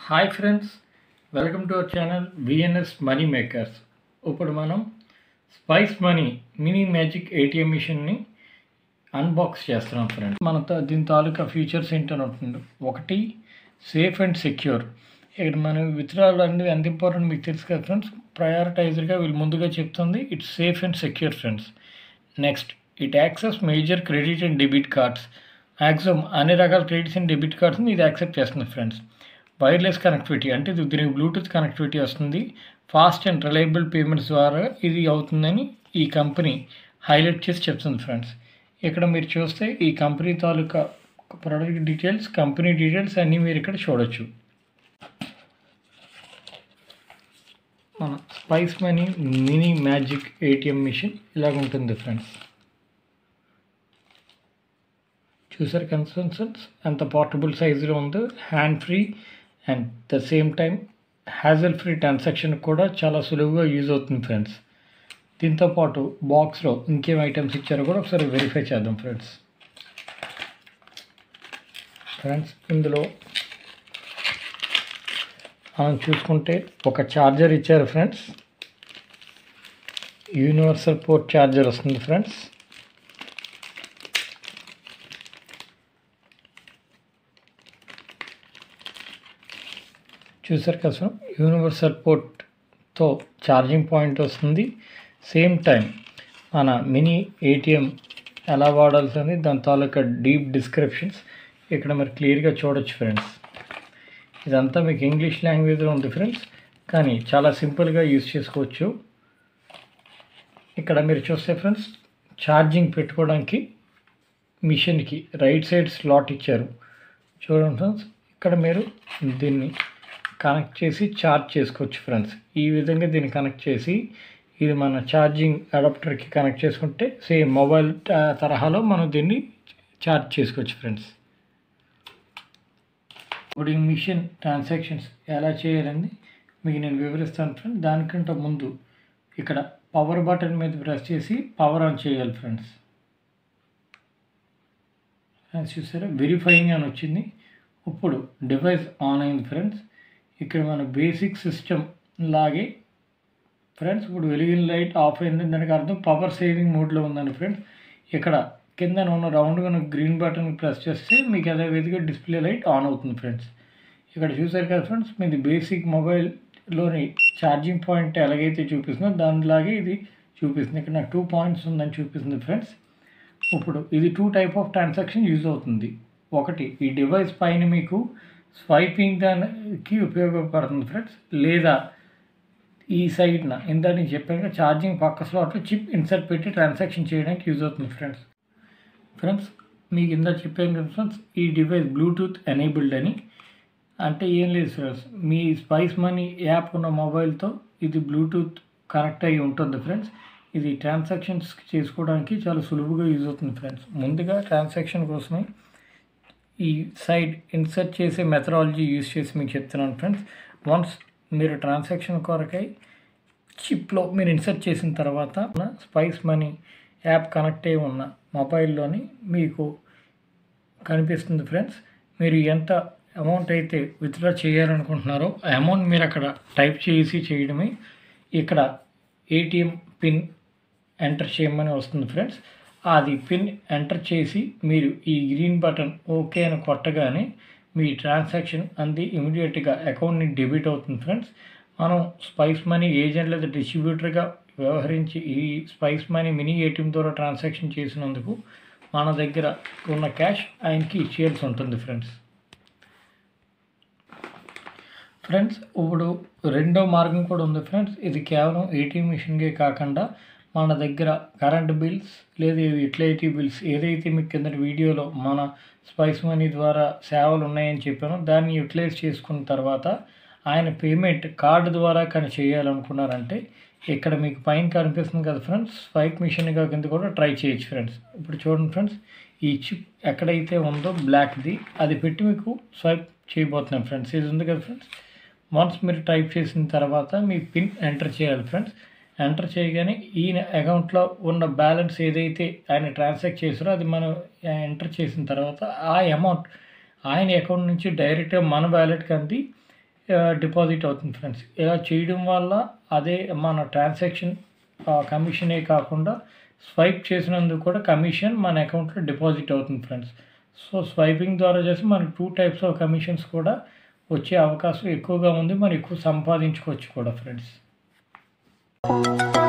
hi friends welcome to our channel VNS money makers ఇప్పుడు మనం spice money mini magic ATM మిషన్ని unbox చేస్తున్నాం friends మన తా- దీని తాలూకా ఫీచర్స్ ఏంటని ఉంటుంది ఒకటి సేఫ్ అండ్ సెక్యూర్ ఇక్కడ మనం విత్డ్రాల్ అనేది ఎంత ఇంపార్టెంట్ మీకు తెలుసు కదా ఫ్రెండ్స్ ప్రయారిటైజర్గా వీళ్ళు ముందుగా చెప్తుంది it's safe and secure friends next it access major credit and debit cards maximum అన్ని రకాల క్రెడిట్స్ అండ్ డెబిట్ కార్డ్స్ని ఇది యాక్సెప్ట్ చేస్తుంది ఫ్రెండ్స్ వైర్లెస్ కనెక్టివిటీ అంటే ఇది దీనికి బ్లూటూత్ కనెక్టివిటీ వస్తుంది ఫాస్ట్ అండ్ రిలయబుల్ పేమెంట్స్ ద్వారా ఇది అవుతుందని ఈ కంపెనీ హైలైట్ చేసి చెప్తుంది ఫ్రెండ్స్ ఇక్కడ మీరు చూస్తే ఈ కంపెనీ తాలూకా ప్రొడక్ట్ డీటెయిల్స్ కంపెనీ డీటెయిల్స్ అన్నీ మీరు ఇక్కడ చూడొచ్చు మన spice money mini magic ATM machine ఇలాగ ఉంటుంది ఫ్రెండ్స్ చూసారు కన్సెన్సన్స్ ఎంత పోర్టబుల్ సైజులో ఉందో hand free and the same time hassle free transaction కూడా చాలా సులువుగా యూజ్ అవుతుంది ఫ్రెండ్స్ దీంతో పాటు బాక్స్లో ఇంకేం ఐటమ్స్ ఇచ్చారో కూడా ఒకసారి వెరిఫై చేద్దాం ఫ్రెండ్స్ ఫ్రెండ్స్ ఇందులో మనం చూసుకుంటే ఒక ఛార్జర్ ఇచ్చారు ఫ్రెండ్స్ యూనివర్సల్ పోర్ట్ ఛార్జర్ వస్తుంది ఫ్రెండ్స్ చూసారు కదా సార్ యూనివర్సల్ పోర్ట్తో ఛార్జింగ్ పాయింట్ వస్తుంది సేమ్ టైం మన మినీ ఏటీఎం ఎలా వాడాల్సింది దాని తాలూకా డీప్ డిస్క్రిప్షన్స్ ఇక్కడ మీరు క్లియర్గా చూడొచ్చు ఫ్రెండ్స్ ఇదంతా మీకు ఇంగ్లీష్ లాంగ్వేజ్లో ఉంది ఫ్రెండ్స్ కానీ చాలా సింపుల్గా యూజ్ చేసుకోవచ్చు ఇక్కడ మీరు చూస్తే ఫ్రెండ్స్ ఛార్జింగ్ పెట్టుకోవడానికి మిషన్కి రైట్ సైడ్ స్లాట్ ఇచ్చారు చూడండి ఫ్రెండ్స్ ఇక్కడ మీరు దీన్ని కనెక్ట్ చేసి ఛార్జ్ చేసుకోవచ్చు ఫ్రెండ్స్ ఈ విధంగా దీన్ని కనెక్ట్ చేసి ఇది మన ఛార్జింగ్ అడాప్టర్కి కనెక్ట్ చేసుకుంటే సేమ్ మొబైల్ ట- తరహాలో మనం దీన్ని ఛార్జ్ చేసుకోవచ్చు ఫ్రెండ్స్ ఇప్పుడు ఈ మిషన్ ట్రాన్సాక్షన్స్ ఎలా చేయాలని మీకు నేను వివరిస్తాను ఫ్రెండ్స్ దానికంటే ముందు ఇక్కడ పవర్ బటన్ మీద ప్రెస్ చేసి పవర్ ఆన్ చేయాలి ఫ్రెండ్స్ ఫ్రెండ్స్ చూసారా వెరిఫైయింగ్ అని వచ్చింది ఇప్పుడు డివైస్ ఆన్ అయింది ఫ్రెండ్స్ ఇక్కడ మన బేసిక్ సిస్టమ్ లాగే ఫ్రెండ్స్ ఇప్పుడు వెలిగిన లైట్ ఆఫ్ అయింది దానికి అర్థం పవర్ సేవింగ్ మోడ్లో ఉందండి ఫ్రెండ్స్ ఇక్కడ కింద ఉన్న రౌండ్గా ఉన్న గ్రీన్ బటన్ ప్రెస్ చేస్తే మీకు అదే విధంగా డిస్ప్లే లైట్ ఆన్ అవుతుంది ఫ్రెండ్స్ ఇక్కడ చూసారు కదా ఫ్రెండ్స్ మీది బేసిక్ మొబైల్లోని ఛార్జింగ్ పాయింట్ ఎలాగైతే చూపిస్తుందో దానిలాగే ఇది చూపిస్తుంది ఇక్కడ నాకు టూ పాయింట్స్ ఉందని చూపిస్తుంది ఫ్రెండ్స్ ఇప్పుడు ఇది two type of transaction use అవుతుంది ఒకటి ఈ డివైస్ పైన మీకు స్వైపింగ్ దానికి ఉపయోగపడుతుంది ఫ్రెండ్స్ లేదా ఈ సైడ్న ఇందా నేను చెప్పాను ఛార్జింగ్ పక్క స్లాట్లో చిప్ ఇన్సర్ట్ పెట్టి ట్రాన్సాక్షన్ చేయడానికి యూజ్ అవుతుంది ఫ్రెండ్స్ ఫ్రెండ్స్ మీకు ఇందా చెప్పాను కదా ఫ్రెండ్స్ ఈ డివైస్ బ్లూటూత్ ఎనేబుల్డ్ అని అంటే ఏం లేదు ఫ్రెండ్స్ మీ స్పైస్ మనీ యాప్ ఉన్న మొబైల్తో ఇది బ్లూటూత్ కనెక్ట్ అయ్యి ఉంటుంది ఫ్రెండ్స్ ఇది ట్రాన్సాక్షన్స్ చేసుకోవడానికి చాలా సులువుగా యూజ్ అవుతుంది ఫ్రెండ్స్ ముందుగా ట్రాన్సాక్షన్ కోసమే ఈ సైడ్ ఇన్సర్ట్ చేసే మెథడాలజీ యూజ్ చేసి మీకు చెప్తున్నాను ఫ్రెండ్స్ వన్స్ మీరు ట్రాన్సాక్షన్ కొరకై చిప్లో మీరు ఇన్సర్ట్ చేసిన తర్వాత స్పైస్ మనీ యాప్ కనెక్ట్ అయి ఉన్న మొబైల్లోని మీకు కనిపిస్తుంది ఫ్రెండ్స్ మీరు ఎంత అమౌంట్ అయితే విత్డ్రా చేయాలనుకుంటున్నారో ఆ అమౌంట్ మీరు అక్కడ టైప్ చేసి చేయడమే ఇక్కడ ఏటీఎం పిన్ ఎంటర్ చేయమని వస్తుంది ఫ్రెండ్స్ అది పిన్ ఎంటర్ చేసి మీరు ఈ గ్రీన్ బటన్ ఓకే అని కొట్టగానే మీ ట్రాన్సాక్షన్ అంది ఇమీడియట్గా అకౌంట్ని డెబిట్ అవుతుంది ఫ్రెండ్స్ మనం స్పైస్ మనీ ఏజెంట్ లేదా డిస్ట్రిబ్యూటర్గా వ్యవహరించి ఈ స్పైస్ మనీ మినీ ఏటీఎం ద్వారా ట్రాన్సాక్షన్ చేసినందుకు మన దగ్గర ఉన్న క్యాష్ ఆయనకి ఇచ్చేయాల్సి ఉంటుంది ఫ్రెండ్స్ ఫ్రెండ్స్ ఇప్పుడు రెండో మార్గం కూడా ఉంది ఫ్రెండ్స్ ఇది కేవలం ఏటీఎం మిషన్కే కాకుండా మన దగ్గర కరెంట్ బిల్స్ లేదా యూటిలిటీ బిల్స్ ఏదైతే మీకు కింద వీడియోలో మన స్పైస్ మనీ ద్వారా సేవలు ఉన్నాయని చెప్పానో దాన్ని యూటిలైజ్ చేసుకున్న తర్వాత ఆయన పేమెంట్ కార్డు ద్వారా కానీ చేయాలనుకున్నారంటే ఇక్కడ మీకు పైన కనిపిస్తుంది కదా ఫ్రెండ్స్ స్వైప్ మిషన్గా కింద కూడా ట్రై చేయొచ్చు ఫ్రెండ్స్ ఇప్పుడు చూడండి ఫ్రెండ్స్ ఈ చిప్ ఎక్కడైతే ఉందో బ్లాక్ది అది పెట్టి మీకు స్వైప్ చేయబోతున్నాం ఫ్రెండ్స్ ఇది ఉంది కదా ఫ్రెండ్స్ వన్స్ మీరు టైప్ చేసిన తర్వాత మీ పిన్ ఎంటర్ చేయాలి ఫ్రెండ్స్ ఎంటర్ చేయగానే ఈయన అకౌంట్లో ఉన్న బ్యాలెన్స్ ఏదైతే ఆయన ట్రాన్సాక్ట్ చేసారో అది మనం ఎంటర్ చేసిన తర్వాత ఆ అమౌంట్ ఆయన అకౌంట్ నుంచి డైరెక్ట్గా మన వ్యాలెట్కి అంది డిపాజిట్ అవుతుంది ఫ్రెండ్స్ ఇలా చేయడం వల్ల అదే మన ట్రాన్సాక్షన్ కమిషనే కాకుండా స్వైప్ చేసినందుకు కూడా కమిషన్ మన అకౌంట్లో డిపాజిట్ అవుతుంది ఫ్రెండ్స్ సో స్వైపింగ్ ద్వారా చేసి మనకు టూ టైప్స్ ఆఫ్ కమిషన్స్ కూడా వచ్చే అవకాశం ఎక్కువగా ఉంది మనం ఎక్కువ సంపాదించుకోవచ్చు కూడా ఫ్రెండ్స్